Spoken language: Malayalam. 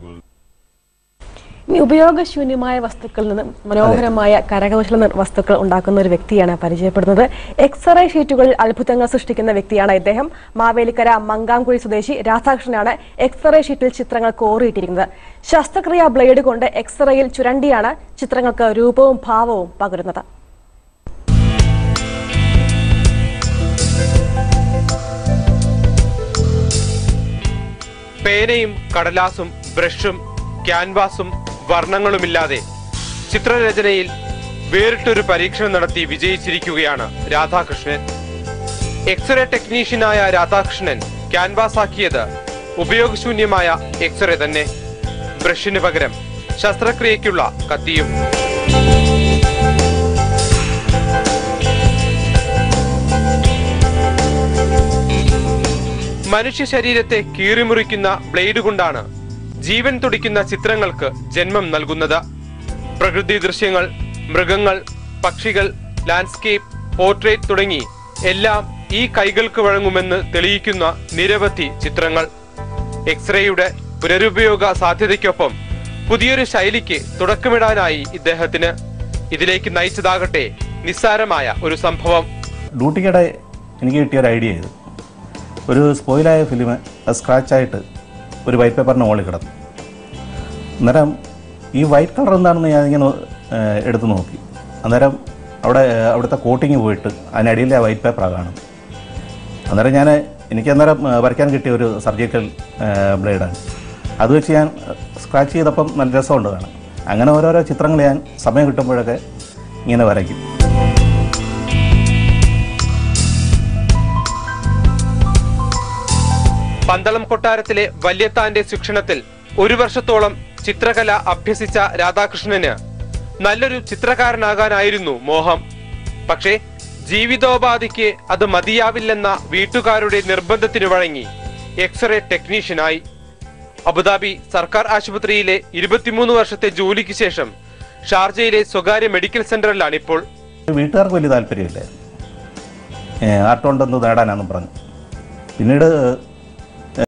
ഇനി ഉപയോഗശൂന്യമായ വസ്തുക്കളിൽ നിന്ന് മനോഹരമായ കരകൗശല നിർ- വസ്തുക്കൾ ഉണ്ടാക്കുന്ന ഒരു വ്യക്തിയാണ് പരിചയപ്പെടുന്നത് എക്സ്റേ ഷീറ്റുകളിൽ അത്ഭുതങ്ങൾ സൃഷ്ടിക്കുന്ന വ്യക്തിയാണ് ഇദ്ദേഹം മാവേലിക്കര മങ്കാംകുഴി സ്വദേശി രാധാകൃഷ്ണനാണ് എക്സ്റേ ഷീറ്റിൽ ചിത്രങ്ങൾ കോറിയിട്ടിരിക്കുന്നത് ശസ്ത്രക്രിയ ബ്ലേഡ് കൊണ്ട് എക്സ്റേയിൽ ചുരണ്ടിയാണ് ചിത്രങ്ങൾക്ക് രൂപവും ഭാവവും പകരുന്നത് പേനയും കടലാസും ബ്രഷും ക്യാൻവാസും വർണ്ണങ്ങളുമില്ലാതെ ചിത്രരചനയിൽ വേറിട്ടൊരു പരീക്ഷണം നടത്തി വിജയിച്ചിരിക്കുകയാണ് രാധാകൃഷ്ണൻ എക്സ്റേ ടെക്നീഷ്യനായ രാധാകൃഷ്ണൻ ക്യാൻവാസ് ആക്കിയത് ഉപയോഗശൂന്യമായ എക്സ്റേ തന്നെ ബ്രഷിന് പകരം ശസ്ത്രക്രിയയ്ക്കുള്ള കത്തിയും മനുഷ്യ ശരീരത്തെ കീറിമുറിക്കുന്ന ബ്ലേഡ് കൊണ്ടാണ് ജീവൻ തുടിക്കുന്ന ചിത്രങ്ങൾക്ക് ജന്മം നൽകുന്നത് പ്രകൃതി ദൃശ്യങ്ങൾ മൃഗങ്ങൾ പക്ഷികൾ ലാൻഡ്സ്കേപ്പ് പോർട്രേറ്റ് തുടങ്ങി എല്ലാം ഈ കൈകൾക്ക് വഴങ്ങുമെന്ന് തെളിയിക്കുന്ന നിരവധി ചിത്രങ്ങൾ എക്സ്റേയുടെ പുനരുപയോഗ സാധ്യതയ്ക്കൊപ്പം പുതിയൊരു ശൈലിക്ക് തുടക്കമിടാനായി ഇദ്ദേഹത്തിന് ഇതിലേക്ക് നയിച്ചതാകട്ടെ നിസ്സാരമായ ഒരു സംഭവം ഡ്യൂട്ടിക്കിടെ എനിക്ക് കിട്ടിയ ഒരു ഐഡിയ ഇത് ഒരു സ്പോയിലായ ഫിലിം അത് സ്ക്രാച്ചായിട്ട് ഒരു വൈറ്റ് പേപ്പറിന് മുകളിൽ കിടന്നു അന്നേരം ഈ വൈറ്റ് കളർ എന്താണെന്ന് ഞാനിങ്ങനെ ഏഹ്, എടുത്ത് നോക്കി അന്നേരം അവിടെ ഏഹ്, അവിടുത്തെ കോട്ടിങ് പോയിട്ട് അതിനടിയിലെ ആ വൈറ്റ് പേപ്പറാണ് കാണുന്നത് അന്നേരം ഞാൻ എനിക്ക് അന്നേരം ഏഹ്, വരയ്ക്കാൻ കിട്ടിയ ഒരു സർജിക്കൽ ബ്ലേഡാണ് അത് വെച്ച് ഞാൻ സ്ക്രാച്ച് ചെയ്തപ്പം നല്ല രസമുണ്ട് കാണാൻ അങ്ങനെ ഓരോരോ ചിത്രങ്ങൾ ഞാൻ സമയം കിട്ടുമ്പോഴൊക്കെ ഇങ്ങനെ വരയ്ക്കും പന്തളം കൊട്ടാരത്തിലെ വല്യത്താന്റെ ശിക്ഷണത്തിൽ ഒരു വർഷത്തോളം ചിത്രകല അഭ്യസിച്ച രാധാകൃഷ്ണന് നല്ലൊരു ചിത്രകാരനാകാനായിരുന്നു മോഹം പക്ഷേ ജീവിതോപാധിക്ക് അത് മതിയാവില്ലെന്ന വീട്ടുകാരുടെ നിർബന്ധത്തിന് വഴങ്ങി എക്സ്റേ ടെക്നീഷ്യനായി അബുദാബി സർക്കാർ ആശുപത്രിയിലെ ഇരുപത്തിമൂന്ന് വർഷത്തെ ജോലിക്ക് ശേഷം ഷാർജയിലെ സ്വകാര്യ മെഡിക്കൽ സെന്ററിലാണ് ഇപ്പോൾ വീട്ടുകാർക്ക് വലിയ താല്പര്യമില്ലായിരുന്നു ആർട്ട് കൊണ്ടൊന്ന് നേടാനാണെന്ന് പറഞ്ഞു പിന്നീട്